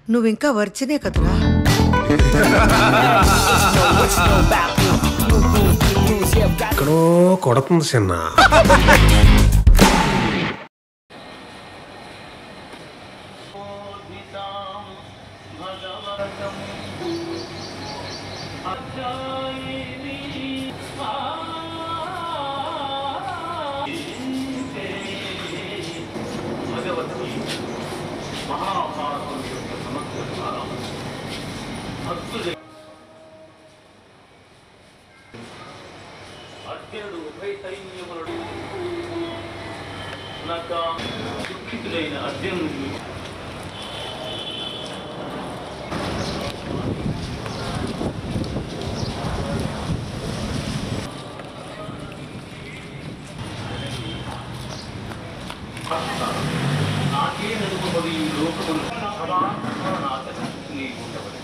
నువ్వింకా వర్జినే కదరా ఎక్కడో కొడుతుంది చిన్న అర్జునుడు ఉభయ సైన్యములను నక దుఃఖితుడైన అర్జునుడు నాకే నడుపబడి ఈ లోకమును సమాధాన నాశనని ఉండవలెను.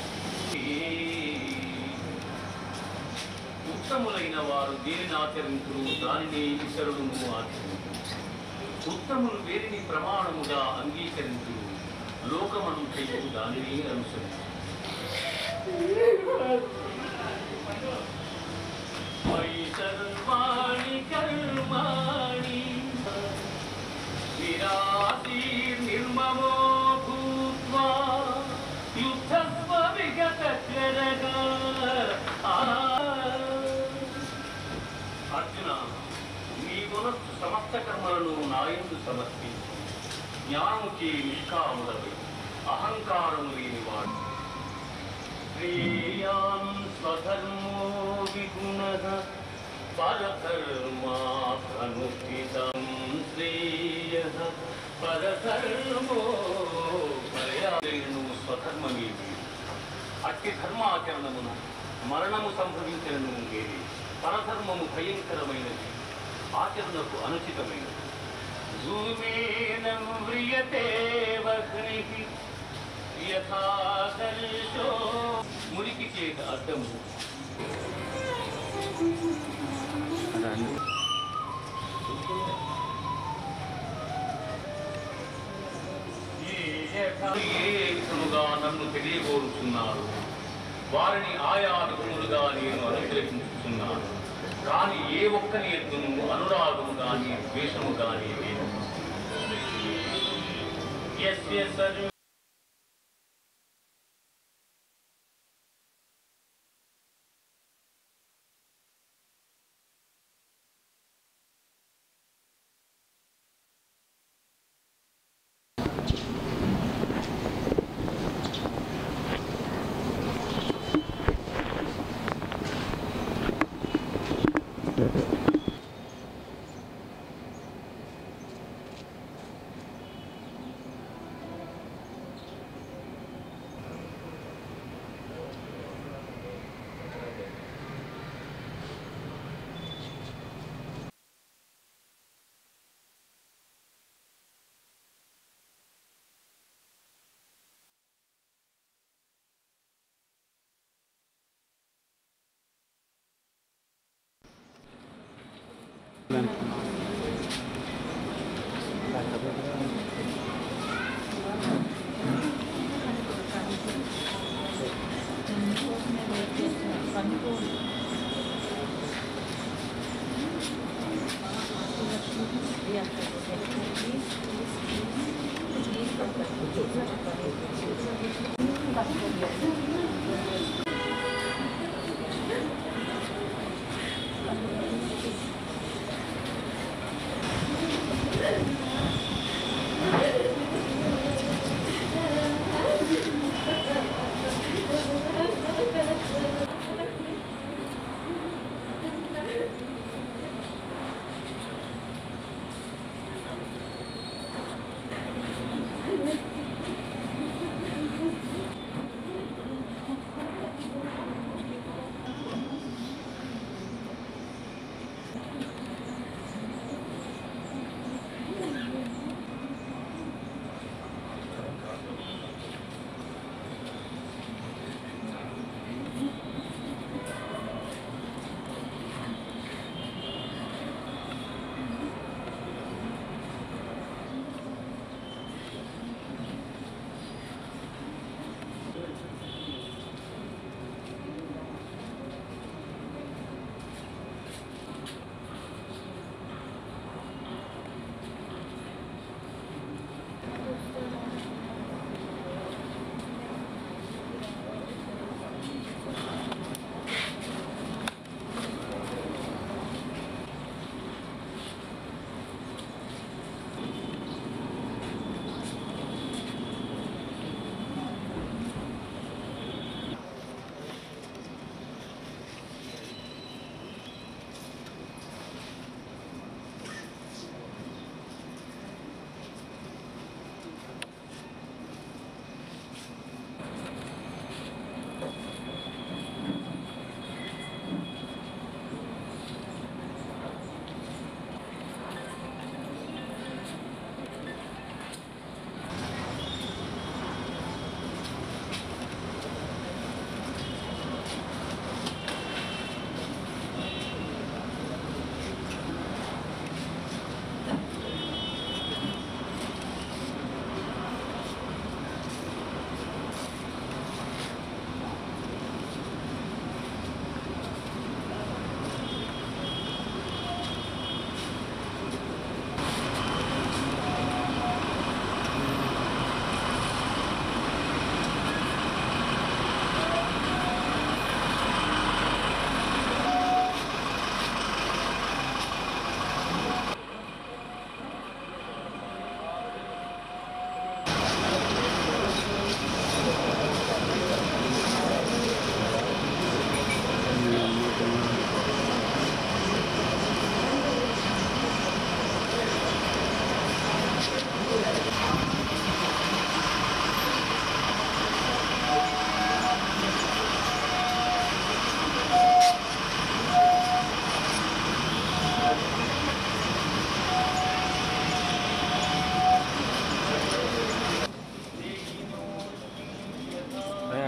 ఉత్తములైన వారు దేనిని ఆచరించురు దానిని ఇతరులను ఆచరించు ఉత్తములు వేరిని ప్రమాణముగా అంగీకరించు లోకమంతయు దానిని అనుసరించు మయి సర్వాణి కర్మాణి విరాశీర్ నిర్మమో భూత్వా యుద్ధస్వ విగత అర్జున నీ మనస్సు సమస్త కర్మలను నాయందు సమర్పించు జ్ఞానముకి నిష్కాములవి అహంకారము లేనివాడు శ్రేయాన్ స్వధర్మో విగుణ పరధర్మానుష్ఠితం శ్రేయ పరధర్మో పర్యాలను స్వధర్మమేది అట్టి ధర్మాచరణమున మరణము సంభవించను ఏది పరధర్మము భయంకరమైనది ఆచరణకు అనుచితమైనది ధూమేన వ్రియతే వహ్నిః యథాదర్శో మురికి చేత అడ్డము ఏ విధముగా నన్ను తెలియగోరుతున్నారు వారిని ఆయా విధములుగా నేను అనుగ్రహించుతున్నాను కానీ ఏ ఒక్కని ఎద్దును అనురాగము గాని ద్వేషము గాని లేదు యస్య సర్వ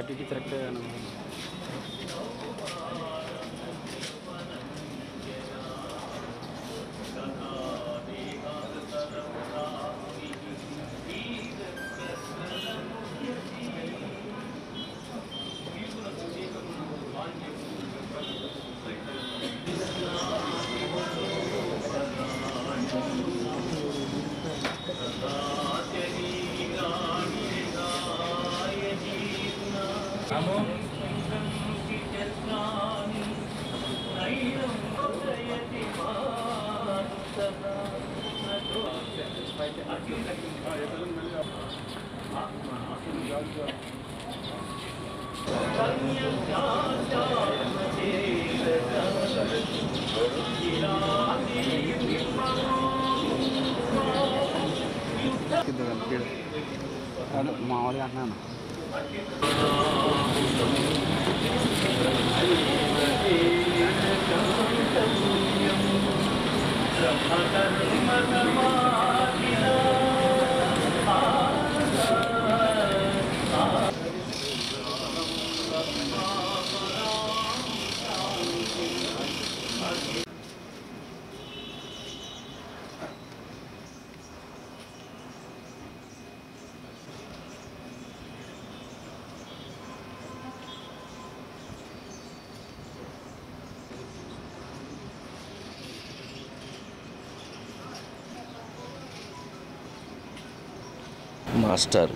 అటు ఇటు తిరగతే మామూలుగా అంటున్నాను మాస్టర్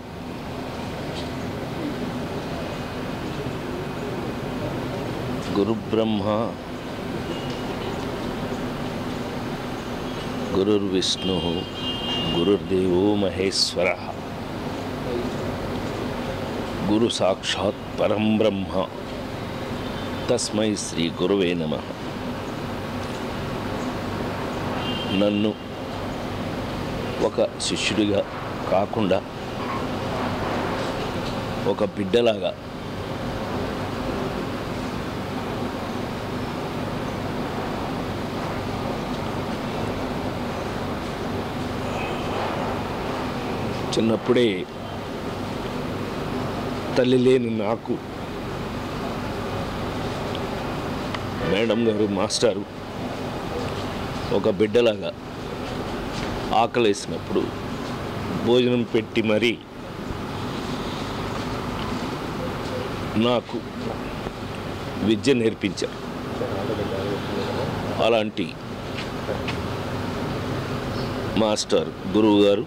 గురు బ్రహ్మ గురుర్విష్ణు గురుర్దేవో మహేశ్వర గురు సాక్షాత్ పరం బ్రహ్మ తస్మై శ్రీ గురువే నమ నన్ను ఒక శిష్యుడిగా కాకుండా ఒక బిడ్డలాగా చిన్నప్పుడే తల్లి లేని నాకు మేడం గారు మాస్టారు ఒక బిడ్డలాగా ఆకలేసినప్పుడు భోజనం పెట్టి మరీ నాకు విద్య నేర్పించారు అలాంటి మాస్టర్ గురువు గారు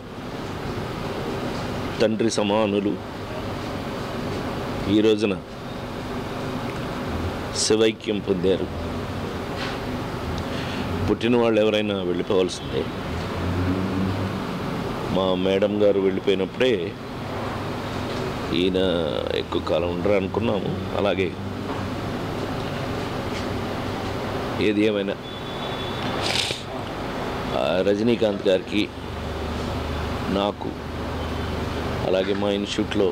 తండ్రి సమానులు ఈ రోజున శివైక్యం పొందారు పుట్టిన వాళ్ళు ఎవరైనా వెళ్ళిపోవాల్సిందే మా మేడం గారు వెళ్ళిపోయినప్పుడే ఈయన ఎక్కువ కాలం ఉండరు అనుకున్నాము అలాగే ఏది ఏమైనా ఆ రజనీకాంత్ గారికి నాకు అలాగే మా ఇన్స్టిట్యూట్లో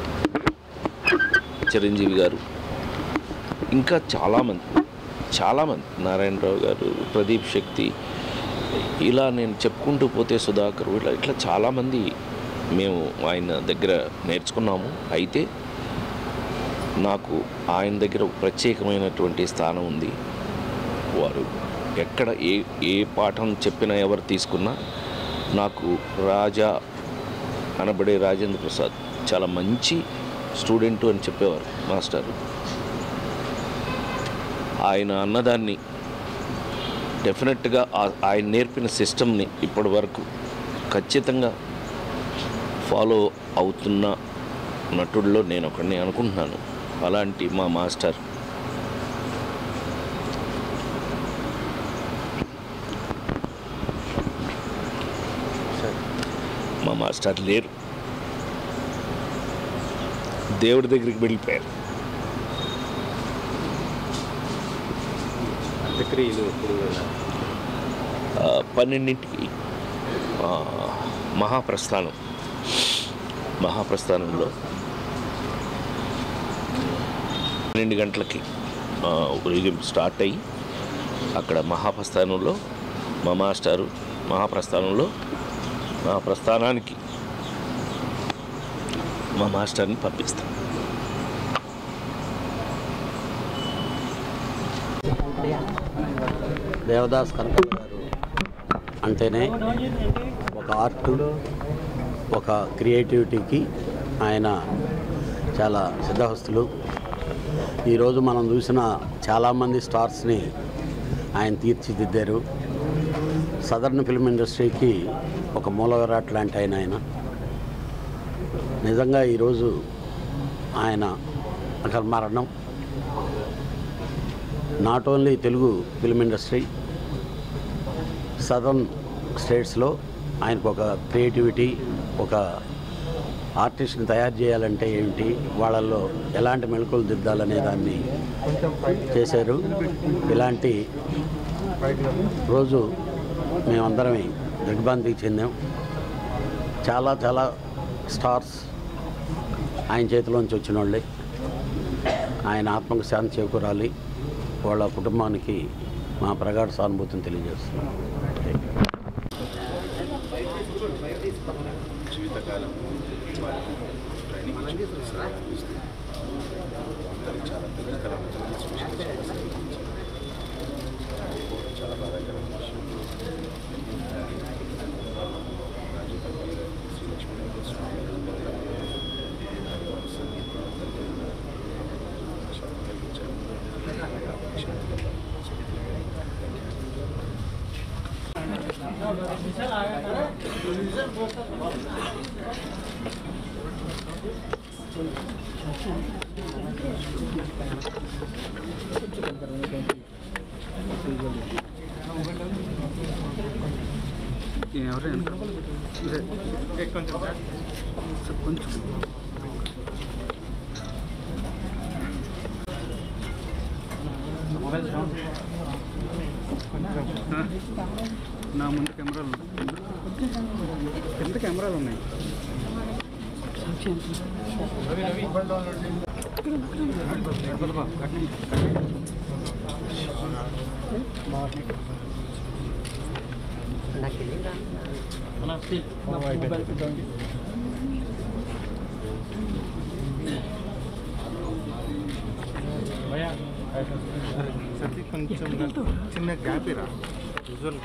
చిరంజీవి గారు ఇంకా చాలామంది చాలామంది నారాయణరావు గారు ప్రదీప్ శక్తి ఇలా నేను చెప్పుకుంటూ పోతే సుధాకర్ ఇట్లా ఇట్లా చాలామంది మేము ఆయన దగ్గర నేర్చుకున్నాము అయితే నాకు ఆయన దగ్గర ఒక ప్రత్యేకమైనటువంటి స్థానం ఉంది వారు ఎక్కడ ఏ ఏ పాఠం చెప్పినా ఎవరు తీసుకున్నా నాకు రాజా అనబడే రాజేంద్ర ప్రసాద్ చాలా మంచి స్టూడెంట్ అని చెప్పేవారు మాస్టర్ ఆయన అన్నదాన్ని డెఫినెట్గా ఆ- ఆయన నేర్పిన సిస్టమ్ని ఇప్పటి వరకు ఖచ్చితంగా ఫాలో అవుతున్న నటుల్లో నేను ఒకడిని అనుకుంటున్నాను అలాంటి మా మాస్టర్ మా మాస్టర్ లేరు దేవుడి దగ్గరికి వెళ్ళిపోయారు అంత్యక్రియలు ఇప్పుడు ఆ, పన్నెండింటికి ఆ, మహాప్రస్థానం మహాప్రస్థానంలో పన్నెండు గంటలకి ఆ, ఊరేగింపు స్టార్ట్ అయ్యి అక్కడ మహాప్రస్థానంలో మా మాస్టారు మహాప్రస్థానంలో మహాప్రస్థానానికి మా మాస్టర్ని పంపిస్తాం దేవదాస్ కనకయ్య గారు అంటేనే ఒక ఆర్ట్ ఒక క్రియేటివిటీకి ఆయన చాలా సిద్ధహస్తులు ఈరోజు మనం చూసిన చాలామంది స్టార్స్ని ఆయన తీర్చిదిద్దారు సదర్న్ ఫిల్మ్ ఇండస్ట్రీకి ఒక మూలవిరాట్ లాంటి ఆయన ఆయన నిజంగా ఈరోజు ఆయన అక్కడ మరణం not only Telugu film industry southern స్టేట్స్లో ఆయనకు ఒక క్రియేటివిటీ ఒక ఆర్టిస్ట్ని తయారు చేయాలంటే ఏమిటి వాళ్ళల్లో ఎలాంటి మెళుకులు దిద్దాలనే దాన్ని చేశారు ఇలాంటి రోజు మేమందరమే దిగ్భ్రాంతికి చెందాం చాలా చాలా స్టార్స్ ఆయన చేతిలోంచి వచ్చిన వాళ్ళే ఆయన ఆత్మకు శాంతి చేకూరాలి వాళ్ళ కుటుంబానికి మా ప్రగాఢ సానుభూతిని తెలియజేస్తున్నాం జీవితకాలం వారికి ట్రైనింగ్ ఇచ్చి సహాయిస్తూ అందరికి చాలా దగ్గరకరం చాలా బాధాకరమైన విషయం రాజీవ్ కపూర్ గారు, శ్రీలక్ష్మి గారు, స్వామి గారు, గారు, సంగీత్ అందరికీ శాంతి కలిగించారు. నా ముందు కెమెరాలు ఎంత కెమెరాలు ఉన్నాయి సతీ కొంచెం చిన్న గ్యాప్ ఇరా విజువల్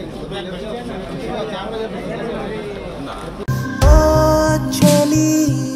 ओ चली